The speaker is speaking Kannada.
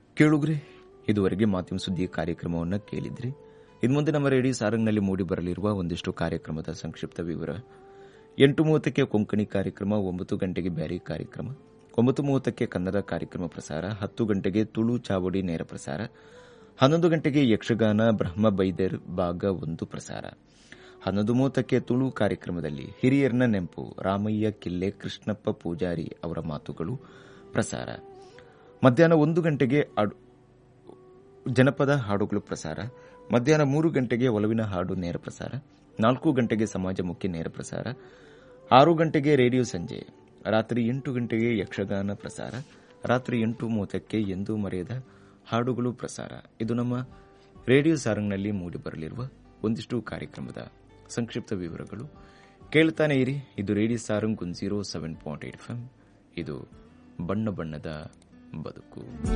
ಕೇಳುಗ್ರೆ ಇದುವರೆಗೆ ಮಾಧ್ಯಮ ಸುದ್ದಿ ಕಾರ್ಯಕ್ರಮವನ್ನು ಕೇಳಿದ್ರಿ ಇನ್ನು ಮುಂದೆ ನಮ್ಮ ರೇಡಿಯೋ ಸಾರಂಗ್ನಲ್ಲಿ ಮೂಡಿ ಬರಲಿರುವ ಒಂದಿಷ್ಟು ಕಾರ್ಯಕ್ರಮದ ಸಂಕ್ಷಿಪ್ತ ವಿವರ ಎಂಟು ಮೂವತ್ತಕ್ಕೆ ಕೊಂಕಣಿ ಕಾರ್ಯಕ್ರಮ ಒಂಬತ್ತು ಗಂಟೆಗೆ ಬ್ಯಾರಿ ಕಾರ್ಯಕ್ರಮ ಒಂಬತ್ತು ಮೂವತ್ತಕ್ಕೆ ಕನ್ನಡ ಕಾರ್ಯಕ್ರಮ ಪ್ರಸಾರ ಹತ್ತು ಗಂಟೆಗೆ ತುಳು ಚಾವಡಿ ನೇರ ಪ್ರಸಾರ ಹನ್ನೊಂದು ಗಂಟೆಗೆ ಯಕ್ಷಗಾನ ಬ್ರಹ್ಮ ಬೈದರ್ ಭಾಗ ಒಂದು ಪ್ರಸಾರ ಹನ್ನೊಂದು ಮೂವತ್ತಕ್ಕೆ ತುಳು ಕಾರ್ಯಕ್ರಮದಲ್ಲಿ ಹಿರಿಯರ್ನ ನೆಂಪು ರಾಮಯ್ಯ ಕಿಲ್ಲೆ ಕೃಷ್ಣಪ್ಪ ಪೂಜಾರಿ ಅವರ ಮಾತುಗಳು ಪ್ರಸಾರ ಮಧ್ಯಾಹ್ನ ಒಂದು ಗಂಟೆಗೆ ಅಡ್- ಜನಪದ ಹಾಡುಗಳು ಪ್ರಸಾರ ಮಧ್ಯಾಹ್ನ ಮೂರು ಗಂಟೆಗೆ ಒಲವಿನ ಹಾಡು ನೇರ ಪ್ರಸಾರ ನಾಲ್ಕು ಗಂಟೆಗೆ ಸಮಾಜಮುಖಿ ನೇರ ಪ್ರಸಾರ ಆರು ಗಂಟೆಗೆ ರೇಡಿಯೋ ಸಂಜೆ ರಾತ್ರಿ ಎಂಟು ಗಂಟೆಗೆ ಯಕ್ಷಗಾನ ಪ್ರಸಾರ ರಾತ್ರಿ ಎಂಟು ಮೂವತ್ತಕ್ಕೆ ಎಂದೂ ಮರೆಯದ ಹಾಡುಗಳು ಪ್ರಸಾರ ಇದು ನಮ್ಮ ರೇಡಿಯೋ ಸಾರಂಗ್ನಲ್ಲಿ ಮೂಡಿಬರಲಿರುವ ಒಂದಿಷ್ಟು ಕಾರ್ಯಕ್ರಮದ ಸಂಕ್ಷಿಪ್ತ ವಿವರಗಳು ಕೇಳ್ತಾನೆ ಇರಿ ಇದು radio Sarang one zero seven point eight F ಇದು ಬಣ್ಣ ಬಣ್ಣದ ಬದುಕು